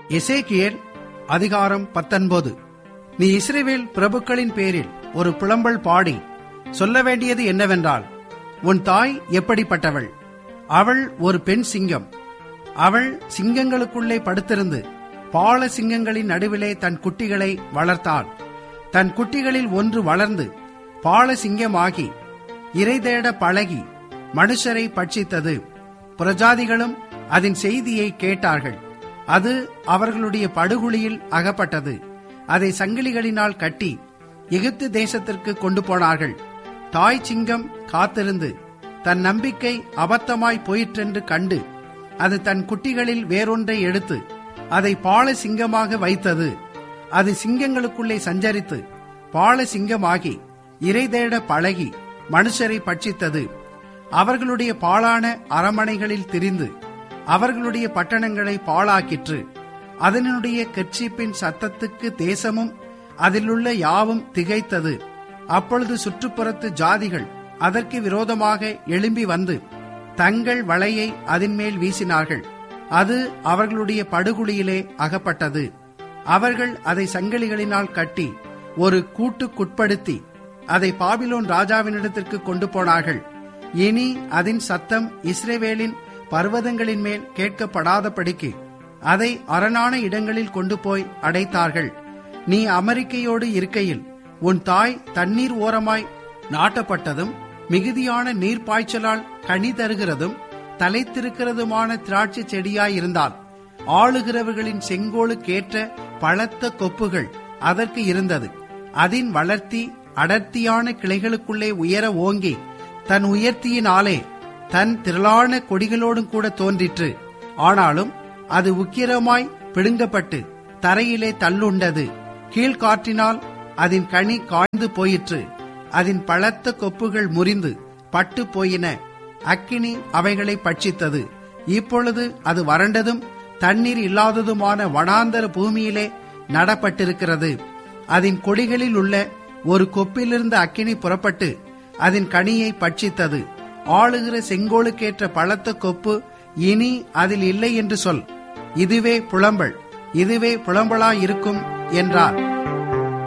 எசேக்கியேல் அதிகாரம் பத்தொன்பது நீ இஸ்ரேவேல் பிரபுக்களின் பேரில் ஒரு புலம்பல் பாடி சொல்ல வேண்டியது என்னவென்றால் உன் தாய் எப்படிப்பட்டவள் அவள் ஒரு பெண் சிங்கம் அவள் சிங்கங்களுக்குள்ளே படுத்திருந்து பால சிங்கங்களின் நடுவிலே தன் குட்டிகளை வளர்த்தாள் தன் குட்டிகளில் ஒன்று வளர்ந்து பால சிங்கமாகி இறை தேட பழகி மனுஷரை பட்சித்தது புறஜாதிகளும் அதன் செய்தியை கேட்டார்கள் அது அவர்களுடைய படுகுழியில் அகப்பட்டது அதை சங்கிலிகளினால் கட்டி எகிப்து தேசத்திற்கு கொண்டு போனார்கள் தாய் சிங்கம் காத்திருந்து தன் நம்பிக்கை அபத்தமாய் போயிற்றென்று கண்டு அது தன் குட்டிகளில் வேறொன்றை எடுத்து அதை பால சிங்கமாக வைத்தது அது சிங்கங்களுக்குள்ளே சஞ்சரித்து பால சிங்கமாகி இறை தேட பழகி மனுஷரை பட்சித்தது அவர்களுடைய பாழான அரமனைகளில் திரிந்து அவர்களுடைய பட்டணங்களை பாழாக்கிற்று அதனுடைய கட்சிப்பின் சத்தத்துக்கு தேசமும் அதிலுள்ள யாவும் திகைத்தது அப்பொழுது சுற்றுப்புறத்து ஜாதிகள் அதற்கு விரோதமாக எழும்பி வந்து தங்கள் வலையை அதன் மேல் வீசினார்கள் அது அவர்களுடைய படுகுழியிலே அகப்பட்டது அவர்கள் அதை சங்கிலிகளினால் கட்டி ஒரு கூட்டுக்குட்படுத்தி அதை பாபிலோன் ராஜாவினிடத்திற்கு கொண்டு போனார்கள் இனி அதன் சத்தம் இஸ்ரேவேலின் பர்வதங்களின் மேல் கேட்கப்படாதபடிக்கு அதை அரணான இடங்களில் கொண்டு போய் அடைத்தார்கள் நீ அமெரிக்கையோடு இருக்கையில் உன் தாய் தண்ணீர் ஓரமாய் நாட்டப்பட்டதும் மிகுதியான நீர் பாய்ச்சலால் கனி தருகிறதும் தலைத்திருக்கிறதுமான திராட்சை செடியாயிருந்தால் ஆளுகிறவர்களின் செங்கோலுக்கேற்ற பழத்த கொப்புகள் அதற்கு இருந்தது அதன் வளர்த்தி அடர்த்தியான கிளைகளுக்குள்ளே உயர ஓங்கி தன் உயர்த்தியினாலே தன் திரளான கொடிகளோடும் கூட தோன்றிற்று ஆனாலும் அது உக்கிரமாய் பிடுங்கப்பட்டு தரையிலே தள்ளுண்டது கீழ்காற்றினால் அதன் கனி காய்ந்து போயிற்று அதன் பழத்த கொப்புகள் முறிந்து பட்டு போயின அக்கினி அவைகளை பட்சித்தது இப்பொழுது அது வறண்டதும் தண்ணீர் இல்லாததுமான வனாந்தர பூமியிலே நடப்பட்டிருக்கிறது அதன் கொடிகளில் உள்ள ஒரு கொப்பிலிருந்த அக்கினி புறப்பட்டு அதன் கனியை பட்சித்தது ஆளுகிற செங்கோலுக்கேற்ற பழத்த கொப்பு இனி அதில் இல்லை என்று சொல் இதுவே புலம்பல் இதுவே புலம்பலாயிருக்கும் என்றார்